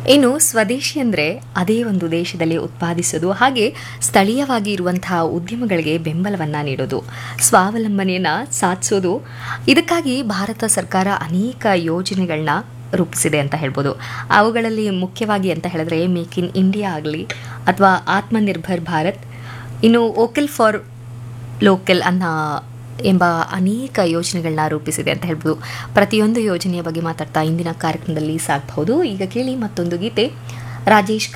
ಇನ್ನು ಸ್ವದೇಶಿ ಅಂದರೆ ಅದೇ ಒಂದು ದೇಶದಲ್ಲಿ ಉತ್ಪಾದಿಸೋದು ಹಾಗೆ ಸ್ಥಳೀಯವಾಗಿ ಇರುವಂತಹ ಉದ್ಯಮಗಳಿಗೆ ಬೆಂಬಲವನ್ನು ನೀಡೋದು ಸ್ವಾವಲಂಬನೆಯನ್ನು ಸಾಧಿಸೋದು ಇದಕ್ಕಾಗಿ ಭಾರತ ಸರ್ಕಾರ ಅನೇಕ ಯೋಜನೆಗಳನ್ನ ರೂಪಿಸಿದೆ ಅಂತ ಹೇಳ್ಬೋದು ಅವುಗಳಲ್ಲಿ ಮುಖ್ಯವಾಗಿ ಅಂತ ಹೇಳಿದ್ರೆ ಮೇಕ್ ಇನ್ ಇಂಡಿಯಾ ಆಗಲಿ ಅಥವಾ ಆತ್ಮನಿರ್ಭರ್ ಭಾರತ್ ಇನ್ನು ವೋಕಲ್ ಫಾರ್ ಲೋಕಲ್ ಅನ್ನ ಎಂಬ ಅನೇಕ ಯೋಜನೆಗಳನ್ನ ರೂಪಿಸಿದೆ ಅಂತ ಹೇಳ್ಬೋದು ಪ್ರತಿಯೊಂದು ಯೋಜನೆಯ ಬಗ್ಗೆ ಮಾತಾಡ್ತಾ ಇಂದಿನ ಕಾರ್ಯಕ್ರಮದಲ್ಲಿ ಸಾಗಬಹುದು ಈಗ ಕೇಳಿ ಮತ್ತೊಂದು ಗೀತೆ ರಾಜೇಶ್